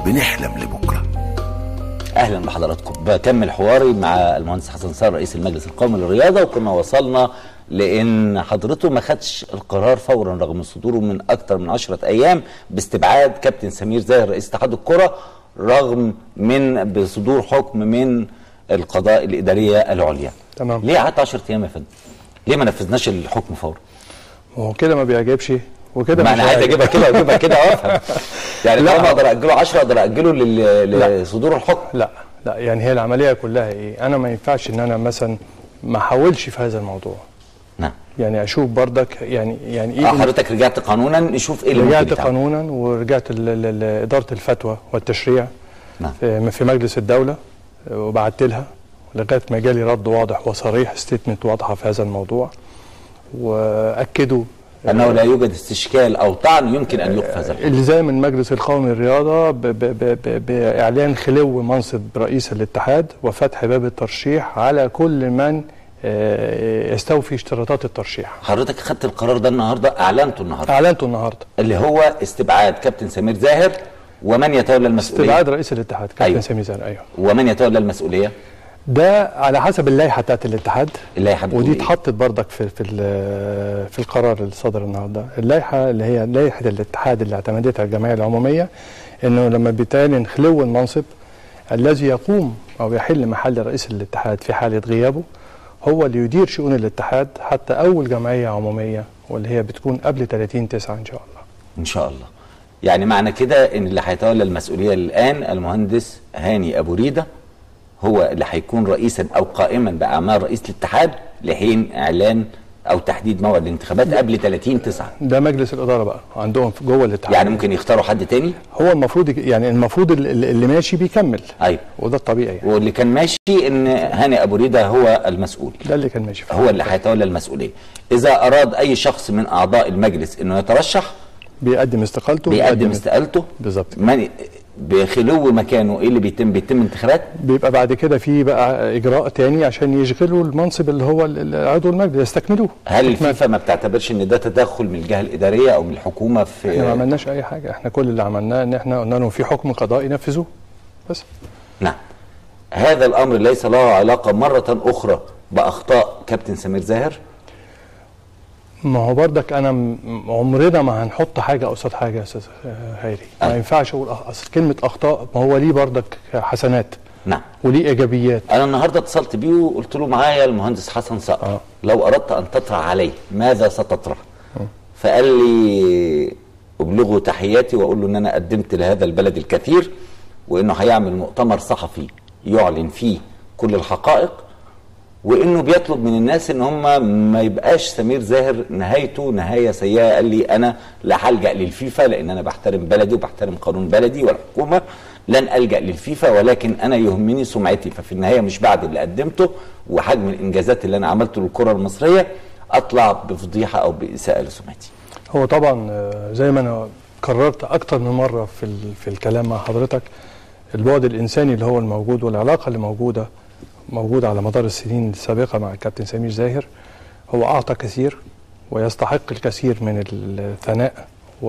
بنحلم لبكرة اهلا بحضراتكم بكمل حواري مع المهندس حسن صار رئيس المجلس القومي للرياضه وكنا وصلنا لان حضرته ما خدش القرار فورا رغم صدوره من اكثر من 10 ايام باستبعاد كابتن سمير زاهر رئيس اتحاد الكره رغم من بصدور حكم من القضاء الاداريه العليا تمام. ليه قعدت 10 ايام يا فندم ليه ما نفذناش الحكم فورا وهو كده ما بيعجبش وكده ما مش انا عايز هيعجب. اجيبها كده واجيبها كده وافهم يعني لا. طالما اقدر اجله 10 اقدر اجله لل- لا. لصدور الحكم لا لا يعني هي العمليه كلها ايه انا ما ينفعش ان انا مثلا ما احاولش في هذا الموضوع نعم يعني اشوف بردك يعني يعني ايه اه حضرتك رجعت قانونا نشوف ايه اللي رجعت ممكن يتعمل. قانونا ورجعت ل- ل- لاداره الفتوى والتشريع نعم في في مجلس الدوله وبعت لها لغايه ما جالي رد واضح وصريح ستيتمنت واضحه في هذا الموضوع واكدوا انه لا يوجد استشكال او طعن يمكن ان يوقف هذا الحكم الزام المجلس القومي للرياضه ب- ب- ب- ب- باعلان خلو منصب رئيس الاتحاد وفتح باب الترشيح على كل من آه، يستوفي اشتراطات الترشيح حضرتك خدت القرار ده النهارده اعلنته النهارده اعلنته النهارده اللي هو استبعاد كابتن سمير زاهر ومن يتولى المسؤوليه استبعاد رئيس الاتحاد كابتن أيوة. أيوه. سامي زاهر ايوه ومن يتولى المسؤوليه ده على حسب اللائحه بتاعت الاتحاد اللائحه بتقول ودي إيه؟ اتحطت بردك في في ال- في القرار اللي صدر النهارده اللائحه اللي هي لائحه الاتحاد اللي اعتمدتها الجمعيه العموميه انه لما بيتعلن خلو المنصب الذي يقوم او يحل محل رئيس الاتحاد في حاله غيابه هو اللي يدير شؤون الاتحاد حتى اول جمعيه عموميه واللي هي بتكون قبل 30 9 ان شاء الله ان شاء الله يعني معنى كده ان اللي هيتولى المسؤوليه الان المهندس هاني ابو ريده هو اللي هيكون رئيسا او قائما باعمال رئيس الاتحاد لحين اعلان او تحديد موعد الانتخابات قبل 30 9 ده مجلس الاداره بقى عندهم في جوه الاتحاد يعني ممكن يختاروا حد تاني هو المفروض يك- يعني المفروض اللي اللي ماشي بيكمل ايوه وده الطبيعي يعني واللي كان ماشي ان هاني ابو ريده هو المسؤول ده اللي كان ماشي هو اللي هيتولى المسؤوليه اذا اراد اي شخص من اعضاء المجلس انه يترشح بيقدم استقالته بيقدم استقالته بالظبط من بخلو مكانه ايه اللي بيتم بيتم انتخابات بيبقى بعد كده في بقى اجراء تاني عشان يشغلوا المنصب اللي هو ال- ال- عضو المجلس يستكملوه هل استكمال. الفيفا ما بتعتبرش ان ده تدخل من الجهه الاداريه او من الحكومه احنا ما في عملناش اي حاجه احنا كل اللي عملناه ان احنا قلنا لهم في حكم قضائي نفذوه بس نعم هذا الامر ليس له علاقه مره اخرى باخطاء كابتن سمير زاهر ما هو بردك انا م- عمرنا ما هنحط حاجه قصاد حاجه يا استاذ آه، هايري ما أيوة. ينفعش اقول أخ- اصل كلمه اخطاء ما هو ليه بردك حسنات نعم وليه ايجابيات انا النهارده اتصلت بيه وقلت له معايا المهندس حسن صقر آه. لو اردت ان تطرح عليه ماذا ستطرح فقال لي ابلغه تحياتي واقول له ان انا قدمت لهذا البلد الكثير وانه هيعمل مؤتمر صحفي يعلن فيه كل الحقائق وانه بيطلب من الناس ان هم ما يبقاش سمير زاهر نهايته نهايه سيئه قال لي انا لا هلجا للفيفا لان انا بحترم بلدي وبحترم قانون بلدي والحكومه لن الجا للفيفا ولكن انا يهمني سمعتي ففي النهايه مش بعد اللي قدمته وحجم الانجازات اللي انا عملته للكره المصريه اطلع بفضيحه او باساءه لسمعتي هو طبعا آه، زي ما انا قررت اكتر من مره في ال- في الكلام مع حضرتك البعد الانساني اللي هو الموجود والعلاقه اللي موجوده موجوده على مدار السنين السابقه مع الكابتن سمير زاهر هو اعطى كثير ويستحق الكثير من الثناء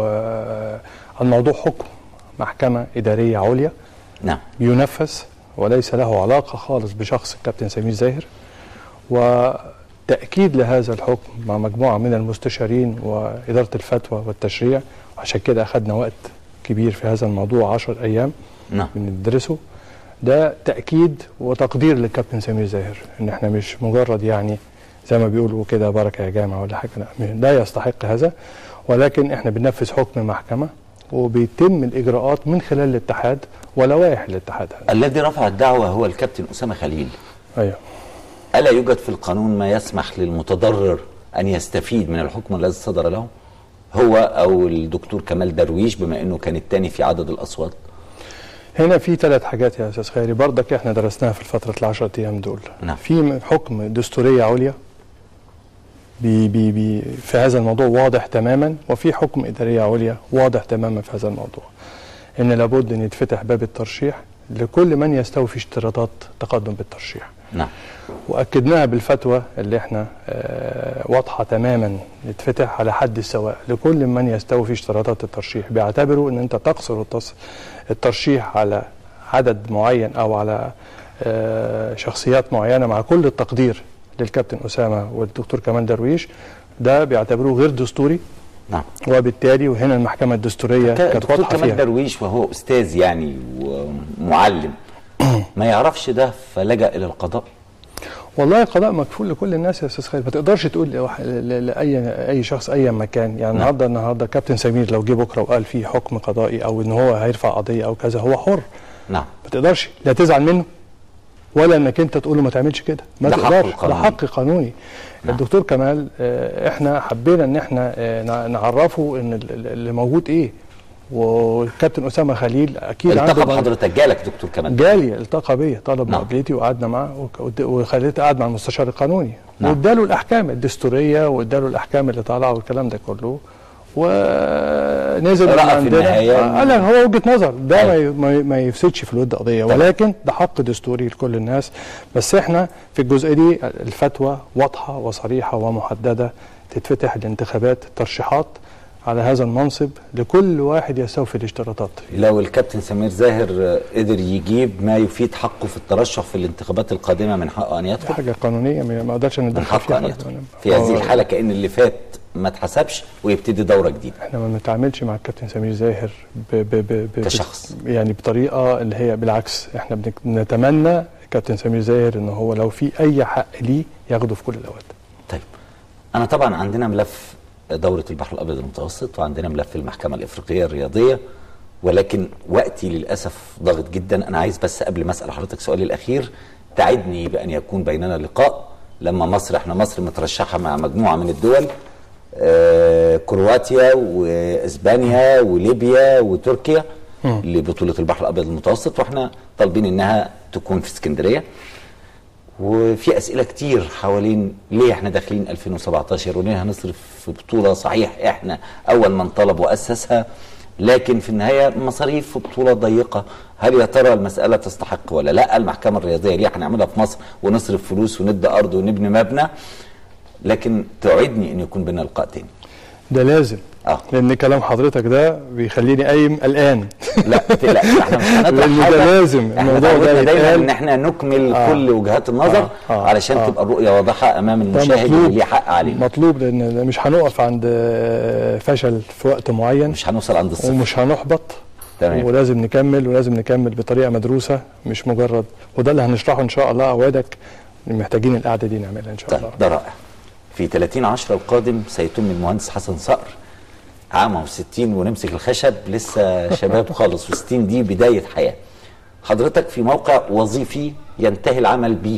والموضوع حكم محكمه اداريه عليا نعم بينفذ وليس له علاقه خالص بشخص الكابتن سمير زاهر وتأكيد لهذا الحكم مع مجموعة من المستشارين وإدارة الفتوى والتشريع عشان كده أخذنا وقت كبير في هذا الموضوع عشر أيام نعم بندرسه ده تأكيد وتقدير للكابتن سمير زاهر إن إحنا مش مجرد يعني زي ما بيقولوا كده بركة يا جامع ولا حاجة لا لا يستحق هذا ولكن إحنا بننفذ حكم محكمة وبيتم الإجراءات من خلال الاتحاد ولوائح الاتحاد هذا الذي رفع الدعوه هو الكابتن اسامه خليل أيوه الا يوجد في القانون ما يسمح للمتضرر ان يستفيد من الحكم الذي صدر له هو او الدكتور كمال درويش بما انه كان الثاني في عدد الاصوات هنا في ثلاث حاجات يا استاذ خيري برضك احنا درسناها في الفتره العشرة ايام دول نعم. في حكم دستوريه عليا بي بي بي في هذا الموضوع واضح تماما وفي حكم اداريه عليا واضح تماما في هذا الموضوع ان لابد ان يتفتح باب الترشيح لكل من يستوفي اشتراطات تقدم بالترشيح نعم واكدناها بالفتوى اللي احنا آه، واضحه تماما يتفتح على حد السواء لكل من يستوفي اشتراطات الترشيح بيعتبروا ان انت تقصر التص- الترشيح على عدد معين او على آه، شخصيات معينه مع كل التقدير للكابتن اسامه والدكتور كمال درويش ده بيعتبروه غير دستوري نعم وبالتالي وهنا المحكمه الدستوريه كانت الدكتور واضحه كمال فيها درويش وهو استاذ يعني ومعلم ما يعرفش ده فلجأ الى القضاء والله القضاء مكفول لكل الناس يا استاذ خالد ما تقدرش تقول لواحد- ل- لاي اي شخص اي مكان يعني النهارده النهارده كابتن سمير لو جه بكره وقال في حكم قضائي او ان هو هيرفع قضيه او كذا هو حر نعم ما تقدرش لا تزعل منه ولا انك انت تقول له ما تعملش كده ما ده حقه تقدرش ده القانوني. حق قانوني نعم. الدكتور كمال آه، احنا حبينا ان احنا آه، نع- نعرفه ان ال- ال- اللي موجود ايه والكابتن اسامه خليل اكيد عنده التقى بعض- بحضرتك جالك دكتور كمال جالي التقى بيا طلب نعم. مقابلتي وقعدنا معاه وك- ود- وخليته قاعد مع المستشار القانوني نعم. واداله الاحكام الدستوريه واداله الاحكام اللي طالعه والكلام ده كله ونزل رأى من في عندنا النهاية آه، قال لك هو وجهه نظر ده ما أيوة. ي- ما ي- ما يفسدش في الود قضيه ولكن ده حق دستوري لكل الناس بس احنا في الجزئيه دي الفتوى واضحه وصريحه ومحدده تتفتح الانتخابات الترشيحات على هذا المنصب لكل واحد يستوفي الاشتراطات لو الكابتن سمير زاهر آه، قدر يجيب ما يفيد حقه في الترشح في الانتخابات القادمه من حقه ان دي يدخل حاجه قانونيه ما ما اقدرش من ندخل حقه فيها ان حاجة. يدخل في هذه هو- الحاله كان اللي فات ما اتحسبش ويبتدي دوره جديده احنا ما بنتعاملش مع الكابتن سمير زاهر ب ب ب ب كشخص. يعني بطريقه اللي هي بالعكس احنا بنك- بنتمنى الكابتن سمير زاهر ان هو لو في اي حق ليه ياخده في كل الاوقات طيب انا طبعا عندنا ملف دوره البحر الابيض المتوسط وعندنا ملف المحكمه الافريقيه الرياضيه ولكن وقتي للاسف ضاغط جدا انا عايز بس قبل ما اسال حضرتك سؤالي الاخير تعدني بان يكون بيننا لقاء لما مصر احنا مصر مترشحه مع مجموعه من الدول آه كرواتيا واسبانيا وليبيا وتركيا لبطوله البحر الابيض المتوسط واحنا طالبين انها تكون في اسكندريه وفي اسئله كتير حوالين ليه احنا داخلين 2017 وليه هنصرف في بطوله صحيح احنا اول من طلب واسسها لكن في النهايه مصاريف في بطوله ضيقه هل يا ترى المساله تستحق ولا لا المحكمه الرياضيه ليه هنعملها في مصر ونصرف فلوس وندي ارض ونبني مبنى لكن توعدني ان يكون بينا لقاء تاني ده لازم اه لان كلام حضرتك ده بيخليني قايم قلقان لا ما تقلقش احنا مش هنطرح لأن ده حاجه لازم احنا الموضوع ده تعودنا دايما يتقال. ان احنا نكمل آه. كل وجهات النظر آه. آه. علشان آه. تبقى الرؤيه واضحه امام ده المشاهد اللي ليه حق علينا مطلوب لان مش هنقف عند آه، فشل في وقت معين مش هنوصل عند الصفر ومش هنحبط تمام. ولازم نكمل ولازم نكمل بطريقه مدروسه مش مجرد وده اللي هنشرحه ان شاء الله اوعدك محتاجين القعده دي نعملها ان شاء طيب الله ده رائع في 30 10 القادم سيتم المهندس حسن صقر عام و60 ونمسك الخشب لسه شباب خالص و60 دي بدايه حياه حضرتك في موقع وظيفي ينتهي العمل به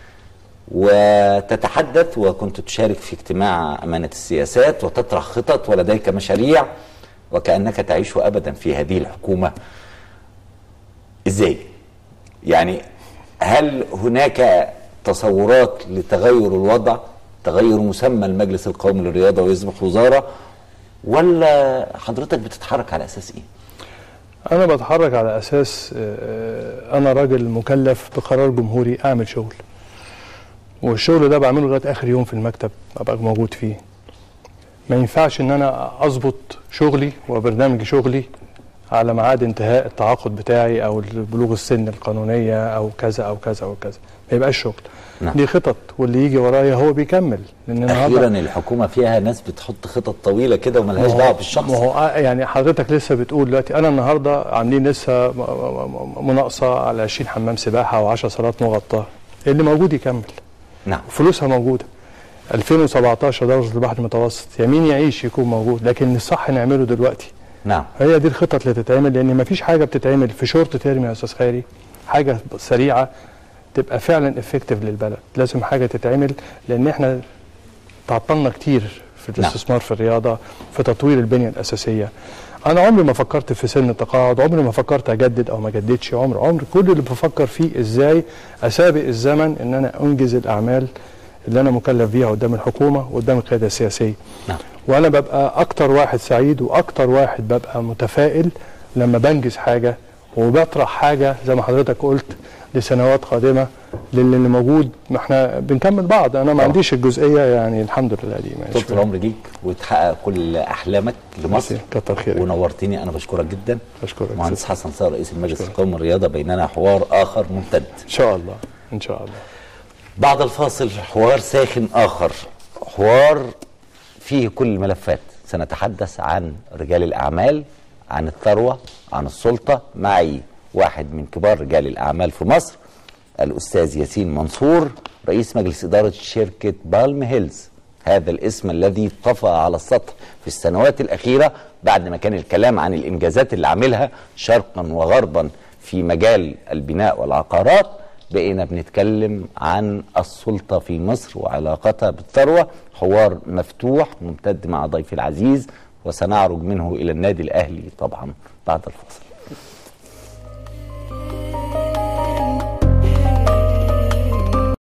وتتحدث وكنت تشارك في اجتماع امانه السياسات وتطرح خطط ولديك مشاريع وكانك تعيش ابدا في هذه الحكومه ازاي يعني هل هناك تصورات لتغير الوضع تغير مسمى المجلس القومي للرياضه ويصبح وزاره ولا حضرتك بتتحرك على اساس ايه انا بتحرك على اساس آه، انا راجل مكلف بقرار جمهوري اعمل شغل والشغل ده بعمله لغايه اخر يوم في المكتب ابقى موجود فيه ما ينفعش ان انا اظبط شغلي وبرنامج شغلي على ميعاد انتهاء التعاقد بتاعي او بلوغ السن القانونيه او كذا او كذا او كذا ما يبقاش شغل نعم. دي خطط واللي يجي ورايا هو بيكمل لان اخيرا النهارده الحكومه فيها ناس بتحط خطط طويله كده وملهاش ما هو- دعوه بالشخص ما هو آه يعني حضرتك لسه بتقول دلوقتي انا النهارده عاملين لسه م- م- مناقصه على 20 حمام سباحه و10 صالات مغطاه اللي موجود يكمل نعم فلوسها موجوده 2017 دوره البحر المتوسط يمين يعيش يكون موجود لكن الصح نعمله دلوقتي نعم هي دي الخطط اللي تتعمل لان ما فيش حاجه بتتعمل في شورت تيرم يا استاذ خيري حاجه سريعه تبقى فعلا افكتيف للبلد لازم حاجه تتعمل لان احنا تعطلنا كتير في نعم. الاستثمار في الرياضه في تطوير البنيه الاساسيه انا عمري ما فكرت في سن التقاعد عمري ما فكرت اجدد او ما اجددش عمر عمر كل اللي بفكر فيه ازاي اسابق الزمن ان انا انجز الاعمال اللي انا مكلف بيها قدام الحكومه وقدام القياده السياسيه نعم وانا ببقى اكتر واحد سعيد واكتر واحد ببقى متفائل لما بنجز حاجه وبطرح حاجه زي ما حضرتك قلت لسنوات قادمه للي موجود ما احنا بنكمل بعض انا ما طبعا. عنديش الجزئيه يعني الحمد لله دي ماشي طول العمر ليك وتحقق كل احلامك لمصر ميرسي، كتر خيرك. ونورتني انا بشكرك جدا أشكرك. مهندس حسن صار رئيس المجلس القومي للرياضه بيننا حوار اخر ممتد ان شاء الله ان شاء الله بعد الفاصل حوار ساخن آخر حوار فيه كل الملفات سنتحدث عن رجال الأعمال عن الثروة عن السلطة معي واحد من كبار رجال الأعمال في مصر الأستاذ ياسين منصور رئيس مجلس إدارة شركة بالم هيلز هذا الاسم الذي طفى على السطح في السنوات الأخيرة بعد ما كان الكلام عن الإنجازات اللي عاملها شرقا وغربا في مجال البناء والعقارات بقينا بنتكلم عن السلطة في مصر وعلاقتها بالثروة حوار مفتوح ممتد مع ضيفي العزيز وسنعرج منه إلى النادي الأهلي طبعا بعد الفاصل